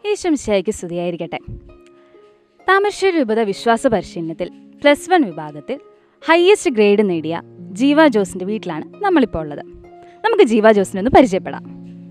ഈശ്വമിശയ്ക്ക് സ്തുതിയായിരിക്കട്ടെ താമരശ്ശേരി രൂപത വിശ്വാസ പരിശീലനത്തിൽ പ്ലസ് വൺ വിഭാഗത്തിൽ ഹയസ്റ്റ് ഗ്രേഡ് നേടിയ ജീവ ജോസിൻ്റെ വീട്ടിലാണ് നമ്മളിപ്പോൾ ഉള്ളത് നമുക്ക് ജീവ ജോസിനെ ഒന്ന് പരിചയപ്പെടാം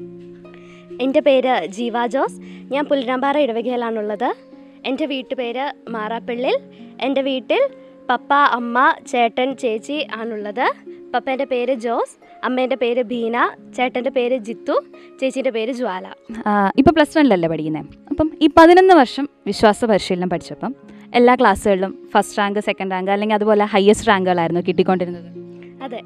എൻ്റെ പേര് ജീവ ജോസ് ഞാൻ പുല്ലരാമ്പാറ ഇടവകയിലാണുള്ളത് എൻ്റെ വീട്ടുപേര് മാറാപ്പിള്ളിൽ എൻ്റെ വീട്ടിൽ പപ്പ അമ്മ ചേട്ടൻ ചേച്ചി ആണുള്ളത് പപ്പേൻ്റെ പേര് ജോസ് അമ്മേൻ്റെ പേര് ബീന ചേട്ടൻ്റെ പേര് ജിത്തു ചേച്ചീൻ്റെ പേര് ജ്വാല ഇപ്പോൾ പ്ലസ് വണ്ണിലല്ലേ പഠിക്കുന്നത് അപ്പം ഈ പതിനൊന്ന് വർഷം വിശ്വാസ പരിശീലനം പഠിച്ചപ്പം എല്ലാ ക്ലാസ്സുകളിലും ഫസ്റ്റ് റാങ്ക് സെക്കൻഡ് റാങ്ക് അല്ലെങ്കിൽ അതുപോലെ ഹയസ്റ്റ് റാങ്കുകളായിരുന്നു കിട്ടിക്കൊണ്ടിരുന്നത് അതെ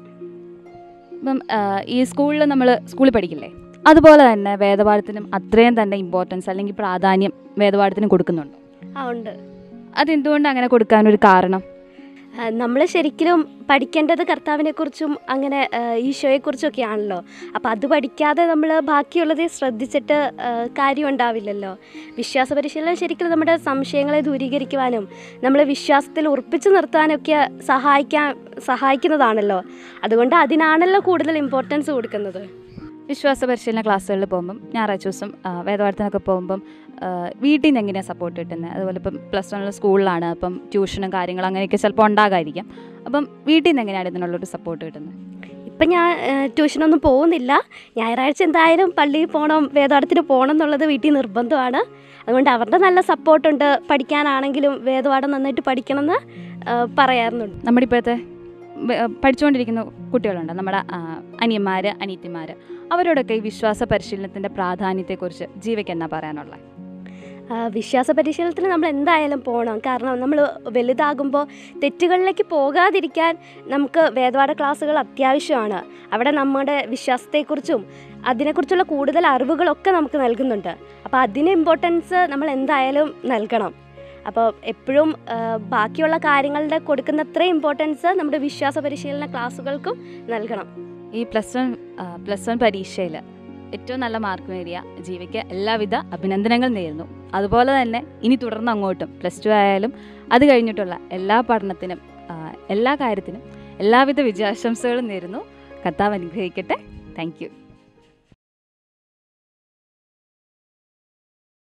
ഇപ്പം ആ, ഈ സ്കൂളിൽ നമ്മൾ സ്കൂളിൽ പഠിക്കില്ലേ അതുപോലെ തന്നെ വേദപാഠത്തിനും അത്രയും തന്നെ ഇമ്പോർട്ടൻസ് അല്ലെങ്കിൽ പ്രാധാന്യം വേദപാഠത്തിനും കൊടുക്കുന്നുണ്ടോ ആ ഉണ്ട് അതെന്തുകൊണ്ട് അങ്ങനെ കൊടുക്കാനൊരു കാരണം നമ്മൾ ശരിക്കും പഠിക്കേണ്ടത് കർത്താവിനെക്കുറിച്ചും അങ്ങനെ ആ, ഈശോയെക്കുറിച്ചൊക്കെ ആണല്ലോ അപ്പോൾ അത് പഠിക്കാതെ നമ്മൾ ബാക്കിയുള്ളത് ശ്രദ്ധിച്ചിട്ട് ആ, കാര്യം ഉണ്ടാവില്ലല്ലോ വിശ്വാസ പരിശീലനം ശരിക്കും നമ്മുടെ സംശയങ്ങളെ ദൂരീകരിക്കുവാനും നമ്മളെ വിശ്വാസത്തിൽ ഉറപ്പിച്ചു നിർത്താനൊക്കെ സഹായിക്കാൻ സഹായിക്കുന്നതാണല്ലോ അതുകൊണ്ട് അതിനാണല്ലോ കൂടുതൽ ഇമ്പോർട്ടൻസ് കൊടുക്കുന്നത് വിശ്വാസ പരിശീലന ക്ലാസ്സുകളിൽ പോകുമ്പം ഞായറാഴ്ച ദിവസം ആ, വേദപാഠത്തിനൊക്കെ പോകുമ്പം ആ, വീട്ടിൽ നിന്ന് എങ്ങനെയാണ് സപ്പോർട്ട് കിട്ടുന്നത് അതുപോലെ ഇപ്പം പ്ലസ് വണ്ണിൽ സ്കൂളിലാണ് അപ്പം ട്യൂഷനും കാര്യങ്ങളും അങ്ങനെയൊക്കെ ചിലപ്പോൾ ഉണ്ടാകാതിരിക്കാം അപ്പം വീട്ടിൽ നിന്ന് എങ്ങനെയാണ് ഇതിനുള്ളൊരു സപ്പോർട്ട് കിട്ടുന്നത് ഇപ്പം ഞാൻ ആ, ട്യൂഷനൊന്നും പോകുന്നില്ല ഞായറാഴ്ച എന്തായാലും പള്ളിയിൽ പോകണം വേദപാഠത്തിന് പോകണം എന്നുള്ളത് വീട്ടിൽ നിർബന്ധമാണ് അതുകൊണ്ട് അവരുടെ നല്ല സപ്പോർട്ടുണ്ട് പഠിക്കാനാണെങ്കിലും വേദപാഠം നന്നായിട്ട് പഠിക്കണമെന്ന് ആ, പറയാറുണ്ട് നമ്മുടെ ഇപ്പോഴത്തെ വ- പഠിച്ചുകൊണ്ടിരിക്കുന്ന കുട്ടികളുണ്ട് നമ്മുടെ അനിയന്മാർ അനിയത്തിമാർ അവരോടൊക്കെ ഈ വിശ്വാസ പരിശീലനത്തിൻ്റെ പ്രാധാന്യത്തെക്കുറിച്ച് ജീവയ്ക്ക് എന്നാ പറയാനുള്ളത് ആ, വിശ്വാസ പരിശീലനത്തിന് നമ്മൾ എന്തായാലും പോകണം കാരണം നമ്മൾ വലുതാകുമ്പോൾ തെറ്റുകളിലേക്ക് പോകാതിരിക്കാൻ നമുക്ക് വേദപാഠ ക്ലാസ്സുകൾ അത്യാവശ്യമാണ് അവിടെ നമ്മുടെ വിശ്വാസത്തെക്കുറിച്ചും അതിനെക്കുറിച്ചുള്ള കൂടുതൽ അറിവുകളൊക്കെ നമുക്ക് നൽകുന്നുണ്ട് അപ്പോൾ അതിന് ഇമ്പോർട്ടൻസ് നമ്മൾ എന്തായാലും നൽകണം അപ്പോൾ എപ്പോഴും ആ, ബാക്കിയുള്ള കാര്യങ്ങളുടെ കൊടുക്കുന്നത്ര ഇമ്പോർട്ടൻസ് നമ്മുടെ വിശ്വാസ പരിശീലന ക്ലാസ്സുകൾക്കും നൽകണം ഈ പ്ലസ് വൺ പ്ലസ് വൺ പരീക്ഷയിൽ ഏറ്റവും നല്ല മാർക്ക് നേടിയ ജീവയ്ക്ക് എല്ലാവിധ അഭിനന്ദനങ്ങൾ നേരുന്നു അതുപോലെ തന്നെ ഇനി തുടർന്ന് അങ്ങോട്ടും പ്ലസ് ടു ആയാലും അത് കഴിഞ്ഞിട്ടുള്ള എല്ലാ പഠനത്തിനും ആ, എല്ലാ കാര്യത്തിനും എല്ലാവിധ വിജയാശംസകളും നേരുന്നു കർത്താവ് അനുഗ്രഹിക്കട്ടെ താങ്ക് യു